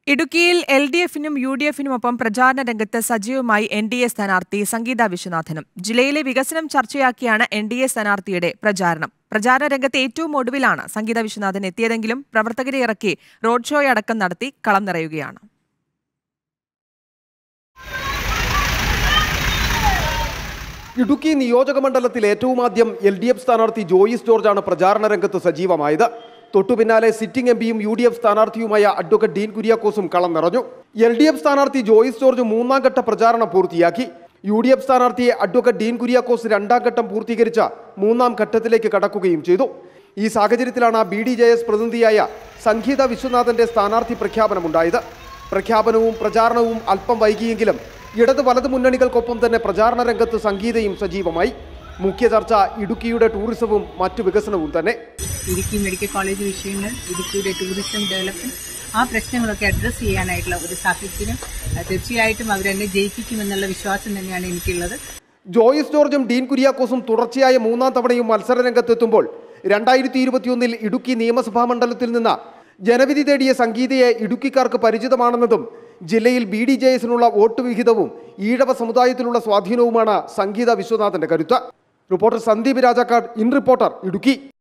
ഇടുക്കിയിൽ L D എഫിനും U D എഫിനുമൊപ്പം പ്രചാരണ രംഗത്ത് സജീവമായി എൻ ഡി എ സ്ഥാനാർത്ഥി സംഗീത വിശ്വനാഥനും ജില്ലയിലെ വികസനം ചർച്ചയാക്കിയാണ് എൻ ഡി എ സ്ഥാനാർത്ഥിയുടെ പ്രചാരണം പ്രചാരണ രംഗത്ത് ഏറ്റവും ഒടുവിലാണ് സംഗീത വിശ്വനാഥൻ എത്തിയതെങ്കിലും പ്രവർത്തകരെ ഇറക്കി റോഡ് ഷോയടക്കം നടത്തി കളം നിറയുകയാണ് ഇടുക്കി നിയോജക മണ്ഡലത്തിൽ ഏറ്റവും ആദ്യം എൽ ഡി എഫ് സ്ഥാനാർത്ഥി ജോയിസ് ജോർജാണ് പ്രചാരണ രംഗത്ത് സജീവമായത് തൊട്ടു പിന്നാലെ സിറ്റിംഗ് എം പിയും യു ഡി എഫ് സ്ഥാനാർത്ഥിയുമായ അഡ്വക്കേറ്റ് ഡീൻ കുര്യാക്കോസും കളം നിറഞ്ഞു എൽ ഡി എഫ് സ്ഥാനാർത്ഥി ജോയിസ് ജോർജ് മൂന്നാം ഘട്ട പ്രചാരണം പൂർത്തിയാക്കി യു ഡി എഫ് സ്ഥാനാർത്ഥിയെ അഡ്വക്കേറ്റ് ഡീൻ കുര്യാക്കോസ് രണ്ടാം ഘട്ടം പൂർത്തീകരിച്ച മൂന്നാം ഘട്ടത്തിലേക്ക് കടക്കുകയും ചെയ്തു ഈ സാഹചര്യത്തിലാണ് ബി ഡി ജെ എസ് പ്രതിനിധിയായ സംഗീത വിശ്വനാഥന്റെ സ്ഥാനാർത്ഥി പ്രഖ്യാപനമുണ്ടായത് പ്രഖ്യാപനവും പ്രചാരണവും അല്പം വൈകിയെങ്കിലും ഇടത് വലത് മുന്നണികൾക്കൊപ്പം തന്നെ പ്രചാരണ രംഗത്ത് സംഗീതയും സജീവമായി മുഖ്യ ചർച്ച ഇടുക്കിയുടെ ടൂറിസവും മറ്റു വികസനവും തന്നെ ഇടുക്കി മെഡിക്കൽ കോളേജ് വിഷയങ്ങൾ ഇടുക്കിയുടെ ടൂറിസം ഡെവലപ്മെന്റ് ആ പ്രശ്നങ്ങളൊക്കെ അഡ്രസ്സ് ചെയ്യാനായിട്ടുള്ള ഒരു സാഹചര്യം അഹ് തീർച്ചയായിട്ടും അവരെന്നെ ജയിപ്പിക്കുമെന്നുള്ള വിശ്വാസം തന്നെയാണ് എനിക്കുള്ളത് ജോയിസ് ജോർജും ഡീൻ കുര്യാക്കോസും തുടർച്ചയായ മൂന്നാം തവണയും മത്സര രംഗത്തെത്തുമ്പോൾ രണ്ടായിരത്തി ഇരുപത്തിയൊന്നിൽ ഇടുക്കി നിയമസഭാ മണ്ഡലത്തിൽ നിന്ന് ജനവിധി തേടിയ സംഗീതയെ ഇടുക്കിക്കാർക്ക് പരിചിതമാണെന്നതും ജില്ലയിൽ ബി ഡി ജെ എസിനുള്ള വോട്ട് വിഹിതവും ഈഴവ സമുദായത്തിലുള്ള സ്വാധീനവുമാണ് സംഗീത വിശ്വനാഥന്റെ കരുത്ത് reporter Sandeep Rajakkad in reporter Idukki